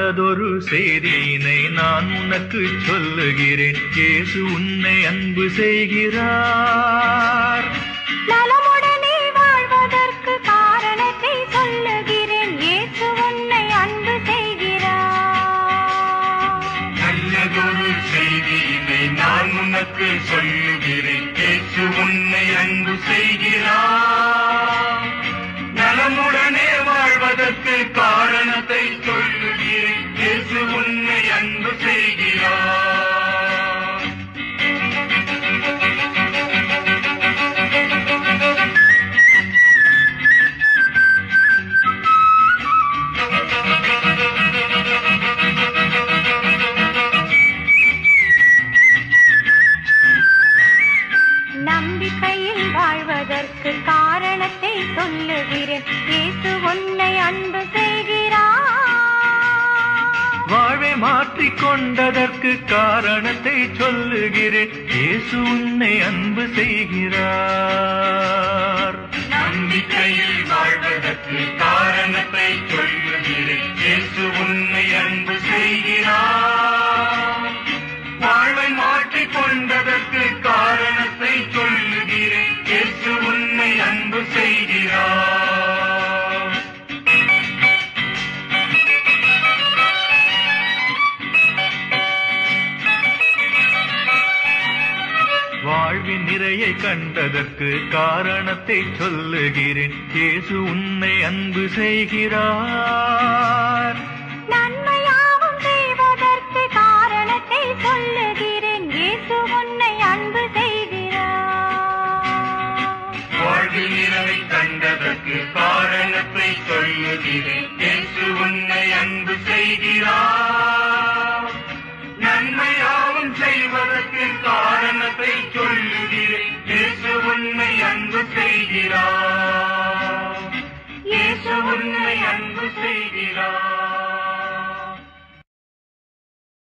நல்லதொரு செய்தியினை நான் உனக்கு சொல்லுகிறேன் இயேசு உன்னை அன்பு செய்கிறார் நலமுடனே வாழ்வதற்கு காரணத்தை சொல்லுகிறேன் இயேசு உன்னை அன்பு செய்கிறார் நல்லதொரு செய்தியினை நான் உனக்கு சொல்லுகிறேன் இயேசு உன்னை அன்பு செய்கிறார் நலமுடனே வாழ்வதற்கு காரணத்தை சொல்லுகிறேன் இயேசு உன்னை அன்பு செய்கிறார் நம்பிக்கையில் வாழ்வதற்கு காரணத்தை சொல்லுகிறேன் இயேசு உன்னை அன்பு செய்கிறார் வாழ்வை மாற்றிக் கொண்டதற்கு காரணத்தை சொல்லுகிறேன் இயேசு உன்னை அன்பு செய்கிறார் நம்பிக்கையில் வாழ்வதற்கு காரணத்தை சொல்லுகிறேன் இயேசு உன்னை அன்பு செய்கிறார் வாழ்வை மாற்றிக் கொண்டதற்கு காரணத்தை சொல்லுகிறேன் இயேசு உன்னை அன்பு செய்கிறார் வாழ்வின் நிறையை கண்டதற்கு காரணத்தை சொல்லுகிறேன் இயேசு உன்னை அன்பு செய்கிறார் நன்மையாவும் செய்வதற்கு காரணத்தை சொல்லுகிறேன் இயேசு உன்னை அன்பு செய்கிறார் வாழ்வில் இரவை கண்டதற்கு காரணத்தை சொல்லுகிறேன் இயேசு உன்னை அன்பு செய்கிறார் நன்மையாவும் செய்வதற்கு காரணத்தை சொல்லுகிறேன் இயேசு உன்னை அன்பு செய்கிறார் இயேசு உன்னை அன்பு செய்கிறார்